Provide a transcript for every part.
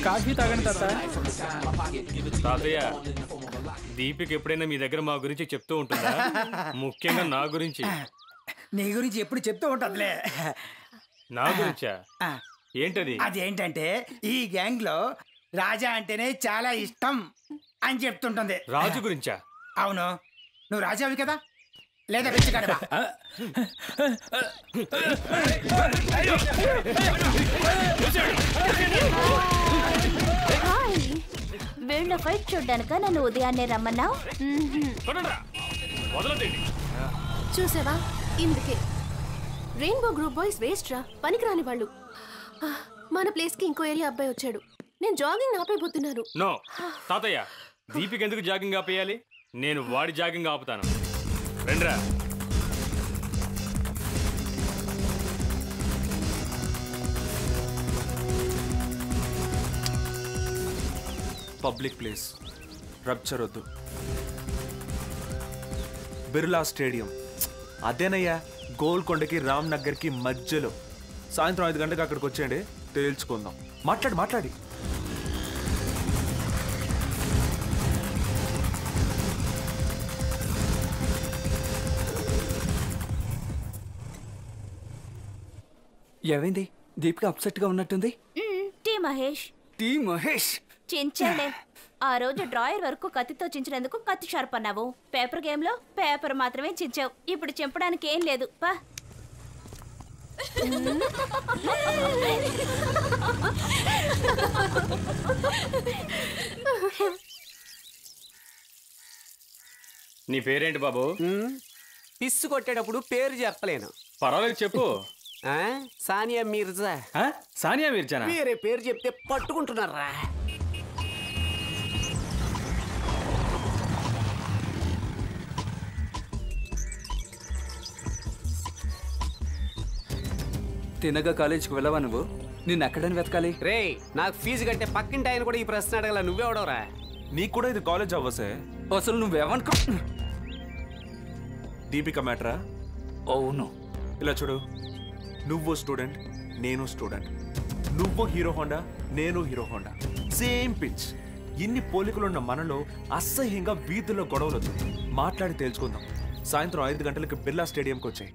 Coffee తాగండి తాత తాతయ్య దీపిక ఎప్పుడైనా మీ దగ్గర మా గురించి చెప్తూ ఉంటుందా ముఖ్యంగా నా గురించి నీ గురించి ఎప్పుడు చెప్తూ ఉంటుందిలే నా గురించా ఆ, ఏంటది అదేంటంటే ఈ గ్యాంగ్ లో రాజా అంటేనే చాలా ఇష్టం అని చెప్తుంటుంది రాజు గురించా అవును నువ్వు రాజావి కదా లేదా పిచ్చి కడవా హాయ్ వీళ్ళ ఫైట్ చూడ్డానిక నన్ను ఉదయాన్నే రమ్మన్నావు కొనండ్రా. వదలొద్దండి. చూసావా ఇందుకే రెయిన్బో గ్రూప్ బాయ్స్ వేస్ట్ రా పనికిరాని వాళ్ళు ఆ, మన ప్లేస్ కి ఇంకో ఏరియా అబ్బాయి వచ్చాడు నేను జాగింగ్ ఆపైపోతున్నాను నో తాతయ్య దీపిక ఎందుకు జాగింగ్ ఆపేయాలి నేను వాడి జాగింగ్ ఆపుతాను రండ్రా పబ్లిక్ ప్లేస్ రప్చర్ వద్దు బిర్లా స్టేడియం అదేనయ్యా గోల్కొండకి రామ్ నగర్కి మధ్యలో సాయంత్రం ఐదు గంటలకు అక్కడికి వచ్చేయండి తేల్చుకుందాం మాట్లాడి మాట్లాడి ఏమైంది దీపిక అప్సెట్ గా ఉన్నట్టుంది టీ మహేష్ టీ మహేష్ చించాలే ఆ రోజు డ్రాయర్ వరకు కత్తితో చించినందుకు కత్తి షార్ప్ అన్నావు పేపర్ గేమ్ లో పేపర్ మాత్రమే చించావు ఇప్పుడు చింపడానికి ఏం లేదు పా నీ పేరేంటి బాబు పిస్సు కొట్టేటప్పుడు పేరు చెప్పలేను పర్వాలేదు చెప్పు ఆ? సానియా మీర్జా ఆ? సానియా మీర్జానా వేరే పేరు చెప్తే పట్టుకుంటున్నారా తినగా కాలేజీకి వెళ్ళవా నువ్వు నిన్ను ఎక్కడని వెతకాలి రే నాకు ఫీజు కట్టే పక్కింటి ఆయన కూడా ఈ ప్రశ్న అడగల నువ్వెవడవరా నీకు కూడా ఇది కాలేజ్ అవ్వసే అసలు నువ్వేమనుకో దీపిక మ్యాటరా అవును ఇలా చూడు నువ్వు స్టూడెంట్ నేను స్టూడెంట్ నువ్వు హీరో హోండా నేను హీరో హోండా సేమ్ పిచ్ ఇన్ని పోలికలున్న మనలో అసహ్యంగా వీధుల్లో గొడవలు వద్దు మాట్లాడి తేల్చుకుందాం సాయంత్రం ఐదు గంటలకు బిర్లా స్టేడియంకి వచ్చాయి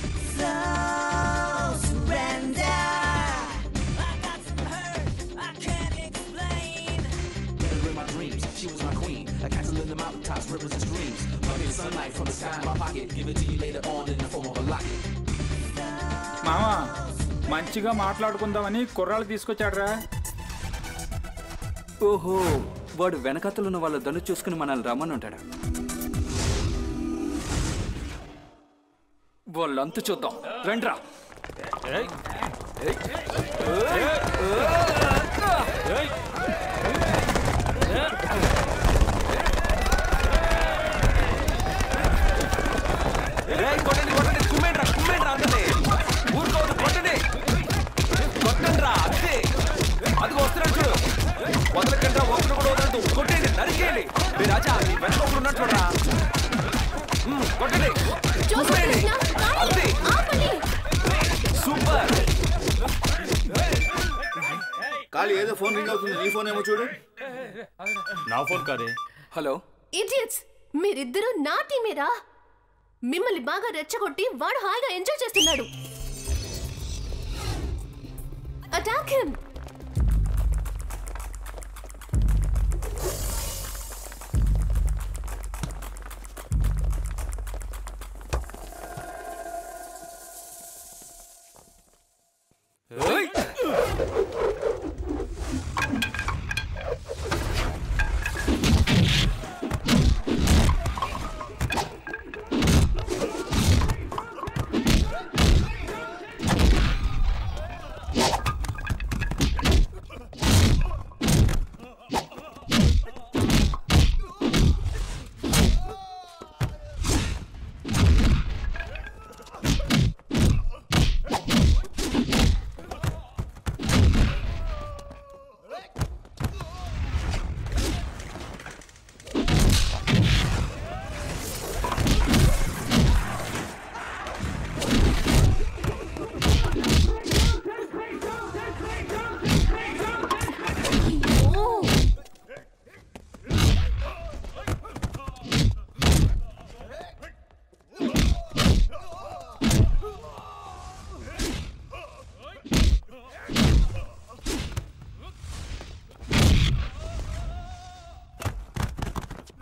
మామా మంచిగా మాట్లాడుకుందామని కుర్రాళ్ళు తీసుకొచ్చాడ్రా ఓహో వాడు వెనకతలున్న వాళ్ళ దన్ను చూసుకుని మనల్ని రమ్మని ఉంటాడు వాళ్ళంతా చూద్దాం రండ్రా ఏయ్, కొట్టండి, కొట్టండి, కుమ్మేండ్రా, కుమ్మేండ్రా అందరినీ. ఊరుకోవద్దు, కొట్టండి. కొట్టండ్రా, అంతే. అదిగో వస్తున్నాడు చూడు. వదలకండ్రా, ఒకడు కూడా వదలొద్దు. కొట్టేయండి, నరికేయండి. మీ రాజా, మీ వెనక ఒకడు ఉన్నాడు చూడరా. ఉమ్, కొట్టండి. కుమ్మేయండి. అంతే. సూపర్ ఖాళీ ఏదో ఫోన్ రింగ్ అవుతుంది నీ ఫోన్ ఏమో చూడు నా ఫోన్ కాదే హలో ఇడియట్స్ మీరిద్దరూ నా టీమేరా మిమ్మల్ని బాగా రెచ్చగొట్టి వాడు హాయిగా ఎంజాయ్ చేస్తున్నాడు అటాక్ హిమ్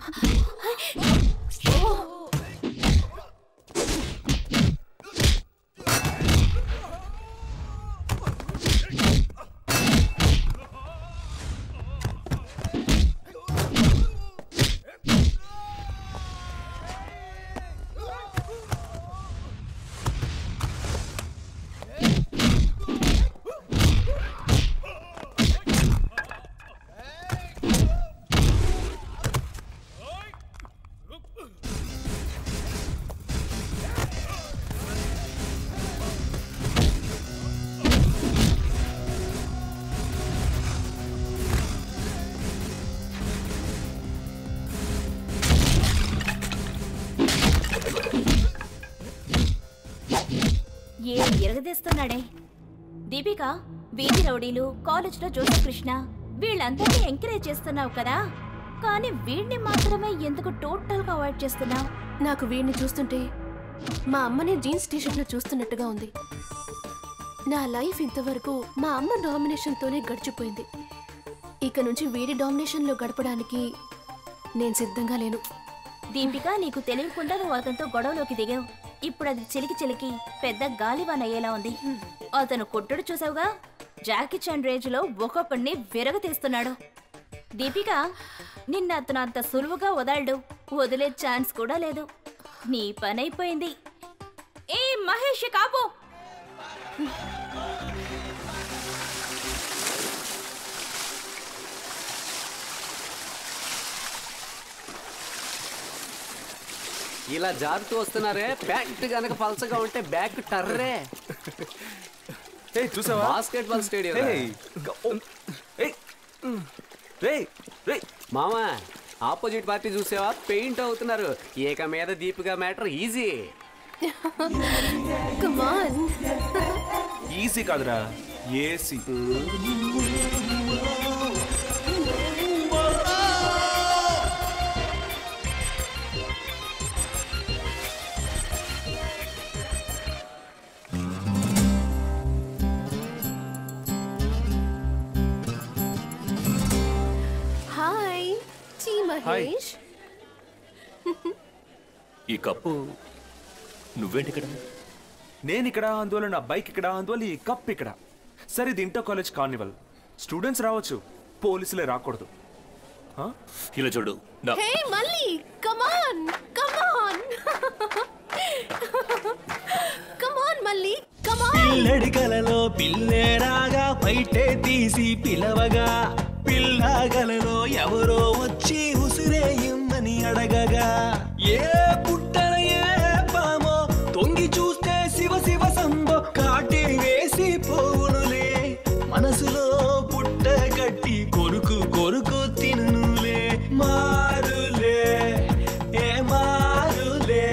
ఏ ఎరగదీస్తున్నాడే దీపిక వీధి రౌడీలు కాలేజ్లో జోసఫ్ కృష్ణ వీళ్ళందరినీ ఎంకరేజ్ చేస్తున్నావు కదా కానీ వీడిని మాత్రమే ఎందుకు టోటల్ గా అవాయిడ్ చేస్తున్నావు నాకు వీడిని చూస్తుంటే మా అమ్మని జీన్స్ టీషర్ట్లో చూస్తున్నట్టుగా ఉంది నా లైఫ్ ఇంతవరకు మా అమ్మ డామినేషన్తోనే గడిచిపోయింది ఇక నుంచి వీడి డామినేషన్లో గడపడానికి నేను సిద్ధంగా లేను దీపిక నీకు తెలియకుండా నువ్వు అతనితో గొడవలోకి దిగావు ఇప్పుడు అది చిలికి చిలికి పెద్ద గాలివాన్ అయ్యేలా ఉంది అతను కొట్టుడు చూసావుగా జాకీ చాన్ రేంజ్ లో ఒక్కొక్కడిని విరగతీస్తున్నాడు దీపిక నిన్న అతను అంత సులువుగా వదలడు వదిలే ఛాన్స్ కూడా లేదు నీ పని అయిపోయింది ఏ మహేష్ కాపు ఇలా జారుతూ వస్తున్నారే ప్యాంట్ గనక పలసగా ఉంటే బ్యాక్ టర్రే ఏయ్ చూసావా బాస్కెట్ బాల్ స్టేడియం ఏయ్ ఏయ్ రేయ్ రేయ్ మామా ఆపోజిట్ పార్టీ చూసావా పెయింట్ అవుతున్నారు ఏక మీద Deepika matter easy come on easy కాదురా ఏసీ హాయ్ చీ మహేష్ ఈ కప్పు నువ్వేంటి ఇక్కడ నేను ఇక్కడ అందువల్ల నా బైక్ ఇక్కడ అందువల్ల ఈ కప్ ఇక్కడ సరే ఇది ఇంటర్ కాలేజ్ కార్నివల్ స్టూడెంట్స్ రావచ్చు పోలీసులే రాకూడదు హా? ఇలా చూడు నా హే మళ్ళీ కమాన్ కమాన్ కమాన్ మళ్ళీ కమాన్ పిల్లడి కలలో పిల్లేరాగా బయటే తీసి పిలవగా పిల్లగలలో ఎవరో వచ్చి ఉసిరే ఇమ్మని అడగగా ఏ పుట్టన ఏ పామో తొంగి చూస్తే శివ శివ సంబో కాటి వేసి పోవునులే మనసులో పుట్ట గట్టి కొరుకు కొరుకు తినులే మారులే ఏ మారులే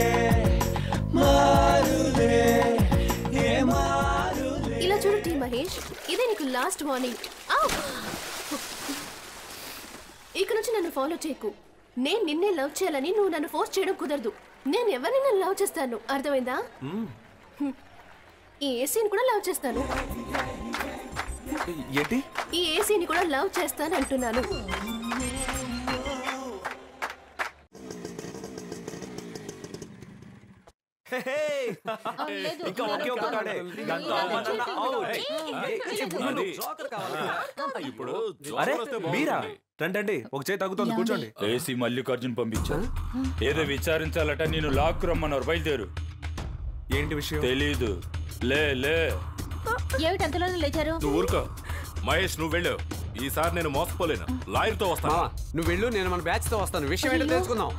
మారులే ఏ మారులే ఇలా చూడు టీ మహేష్ ఇదే నీకు లాస్ట్ వార్నింగ్ ఇక నుంచి నన్ను ఫాలో చేయకు నేను నిన్నే లవ్ చేయాలని నువ్వు నన్ను ఫోర్స్ చేయడం కుదరదు నేను ఎవరిని నన్ను లవ్ చేస్తాను అర్థమైందా హ్మ్. ఈ ఏసీని కూడా లవ్ చేస్తాను ఏంటి ఈ ఏసీని కూడా లవ్ చేస్తాను అంటున్నాను ఇంకా ఒకే ఒక్క కాడే గంతో అవ్వనన్నా out. అది ఇప్పుడు అరే మీరా రండి ఒక చేయి తగ్గుతుంది కూర్చోండి ఏసీ మల్లికార్జున్ పంపించా ఏదో విచారించాలట నేను లాక్ రమ్మన్నారు బయలుదేరు ఏంటి విషయం తెలీదు లే లే ఏమిటి అంతలోనే లేచారు నువ్వు ఊరుకో మహేష్ నువ్వు వెళ్ళు ఈసారి నేను మోసపోలేను లాయర్తో వస్తాను మామా నువ్వు వెళ్ళు నేను మన బ్యాచ్ తో వస్తాను విషయం ఏంటో తెలుసుకుందాం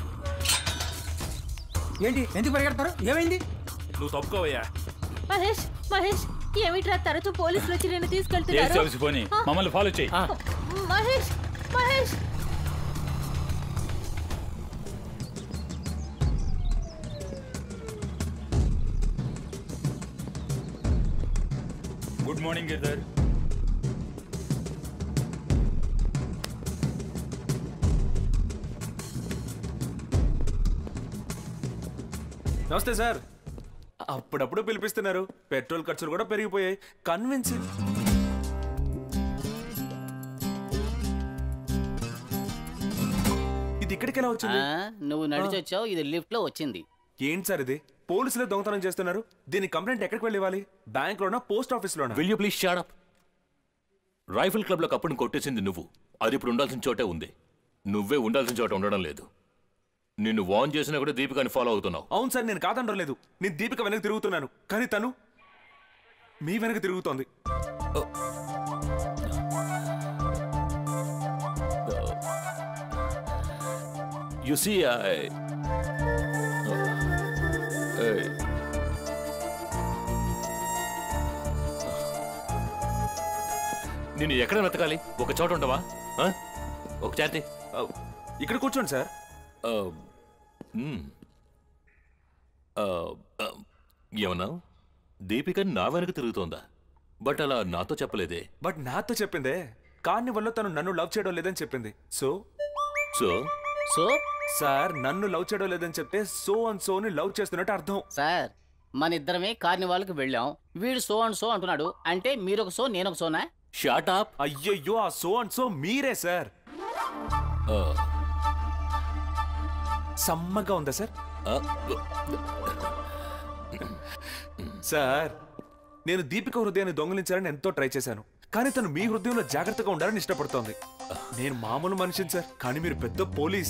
ఏంటి ఎందుకు పరిగెడతారు ఏమైంది నువ్వు తప్పుకోవయ్యా మహేష్ మహేష్ ఏమిట్రా తరచూ పోలీసులు వచ్చి నేను ఏసీ తీసుకెళ్తున్నారు అలసిపోని మమ్మల్ని ఫాలో చేయి మహేష్ మహేష్ గుడ్ మార్నింగ్ ఇద్దరు నమస్తే సార్ అప్పుడప్పుడు పిలిపిస్తున్నారు పెట్రోల్ ఖర్చులు కూడా పెరిగిపోయాయి కన్విన్స్ ఇది ఇక్కడికి ఎలా వచ్చింది ఆ, నువ్వు నడిచి వచ్చావు ఇది లిఫ్ట్ లో వచ్చింది ఏంటి సార్ ఇది పోలీసులే దొంగతనం చేస్తున్నారు దీని కంప్లైంట్ ఎక్కడికి వెళ్ళి ఇవ్వాలి బ్యాంక్ లోనా పోస్ట్ ఆఫీస్ లోనా will you please shut up rifle club లో కప్పుని కొట్టేసింది నువ్వు అది ఇప్పుడు ఉండాల్సిన చోటే ఉంది నువ్వే ఉండాల్సిన చోట ఉండడం లేదు నిన్ను వాన్ చేసినా కూడా దీపికాని ఫాలో అవుతున్నావు అవును సార్ నేను కాదనలేదు నేను దీపిక వెనక తిరుగుతున్నాను కానీ తను మీ వెనక తిరుగుతోంది యు సీ ఐ నిన్ను ఎక్కడ వెతకాలి ఒక చోట ఉండవా ఆ? ఒక చేతి ఇక్కడ కూర్చోండి సార్ ఏమన్నా దీపిక నా వెనక తిరుగుతోందా బట్ అలా నాతో చెప్పలేదే బట్ నాతో చెప్పిందే కార్ని వల్ల తను నన్ను లవ్ చేయడం లేదని చెప్పింది సో సో సో సార్ నన్ను లవ్ చేయడం లేదని చెప్తే సో అండ్ సోని లవ్ చేస్తున్నట్టు అర్థం సార్ మన ఇద్దరమే కార్నివాల్కి వెళ్ళాం వీడు సో అండ్ సో అంటున్నాడు అంటే మీరు ఒక సో నేను ఒక సోనా షాట్ అప్ అయ్యయ్యో ఆ సో అండ్ సో మీరే సార్ సమ్మగా ఉందా సార్ సార్ నేను దీపిక హృదయాన్ని దొంగిలించాలని ఎంతో ట్రై చేశాను కానీ తను మీ హృదయంలో జాగ్రత్తగా ఉండాలని ఇష్టపడుతోంది నేను మామూలు మనిషిని సార్ కానీ మీరు పెద్ద పోలీస్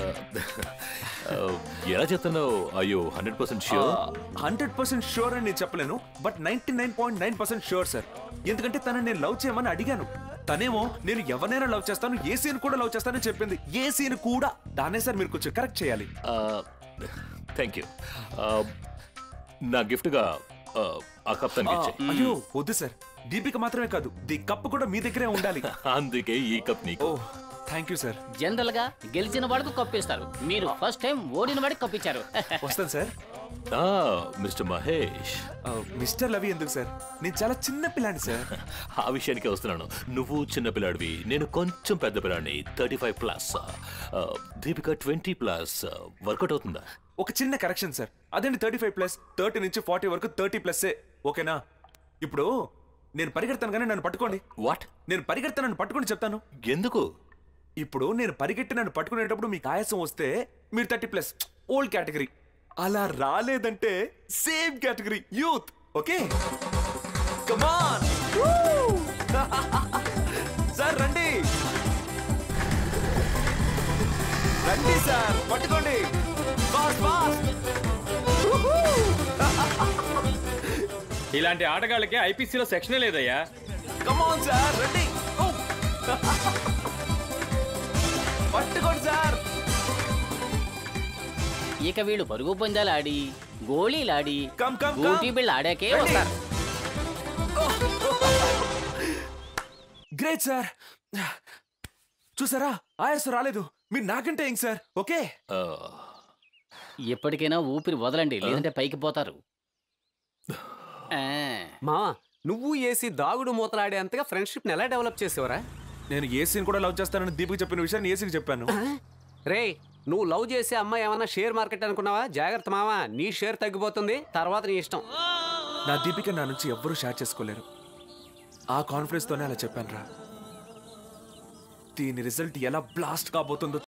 ఎలా చెప్తున్నావు అయ్యో hundred percent sure hundred percent sure అని నేను చెప్పలేను but ninety nine point nine percent sure sir ఎందుకంటే తనని నేను లవ్ చేయమని అడిగాను తనేమో నేను ఎవరినైనా లవ్ చేస్తాను ఏ సీన్ కూడా లవ్ చేస్తానని చెప్పింది ఏ సీన్ కూడా దాన్నే సార్ మీరు కొంచెం కరెక్ట్ చేయాలి థ్యాంక్ యూ నా గిఫ్ట్గా ఆ కప్ తనకి ఇచ్చేయ్. అయ్యో వద్దు సార్ దీపిక మాత్రమే కాదు ది కప్ కూడా మీ దగ్గరే ఉండాలి అందుకే ఈ కప్ నీకు థ్యాంక్ యూ సార్ జనరల్ గా గెలిచిన వాడికి కప్పిస్తారు మీరు ఫస్ట్ టైం ఓడిన వాడికి కప్పించారు వస్తాను సార్ మిస్టర్ మహేష్ మిస్టర్ లవి ఎందుకు సార్ నేను చాలా చిన్న పిల్లాడి సార్ ఆ విషయానికి వస్తున్నాను నువ్వు చిన్న పిల్లాడివి నేను కొంచెం పెద్ద పిల్లాడిని thirty five plus Deepika twenty plus workout అవుతుందా ఒక చిన్న కరెక్షన్ సార్ అదేంటి థర్టీ ఫైవ్ ప్లస్ థర్టీ నుంచి ఫార్టీ వరకు థర్టీ ప్లస్సే ఓకేనా ఇప్పుడు నేను పరిగెడతాను కానీ నన్ను పట్టుకోండి వాట్ నేను పరిగెడతాను నన్ను పట్టుకోండి చెప్తాను ఎందుకు ఇప్పుడు నేను పరిగెట్టి నన్ను పట్టుకునేటప్పుడు మీకు ఆయాసం వస్తే మీరు థర్టీ ప్లస్ ఓల్డ్ కేటగిరీ అలా రాలేదంటే same category youth okay come on sir రండి రండి సార్ పట్టుకోండి ఫాస్ట్ ఫాస్ట్ ఇలాంటి ఆటగాళ్ళకి ఐపీసీలో సెక్షనే లేదయ్యా కమాన్ సార్ రండి ఓ. పట్టుకోండి సార్ ఇక వీళ్ళు పరుగు పందాలు ఆడి గోళీలు ఆడి కమ్ కమ్ గోటీ బిళ్ళ ఆడాకే వస్తారు గ్రేట్ సార్ చూసారా ఆయాసం రాలేదు మీరు నాకంటే ఏం సార్ ఓకే ఎప్పటికైనా ఊపిరి వదలండి లేదంటే పైకి పోతారు ఆ, మా నువ్వు ఏసీ దాగుడు మూతలాడేంతగా ఫ్రెండ్షిప్ ఎలా డెవలప్ చేసేవరా నేను ఏసీని కూడా లవ్ చేస్తానని దీపికి చెప్పిన విషయాన్ని ఏసీకి చెప్పాను రే నువ్వు లవ్ చేసే అమ్మాయి ఏమన్నా షేర్ మార్కెట్ అనుకున్నావా జాగ్రత్త మావా నీ షేర్ తగ్గిపోతుంది తర్వాత నీ ఇష్టం నా దీపిక నా నుంచి ఎవ్వరూ షేర్ చేసుకోలేరు ఆ కాన్ఫిడెన్స్ తోనే అలా చెప్పాను రా దీని రిజల్ట్ ఎలా బ్లాస్ట్ కాబోతుందో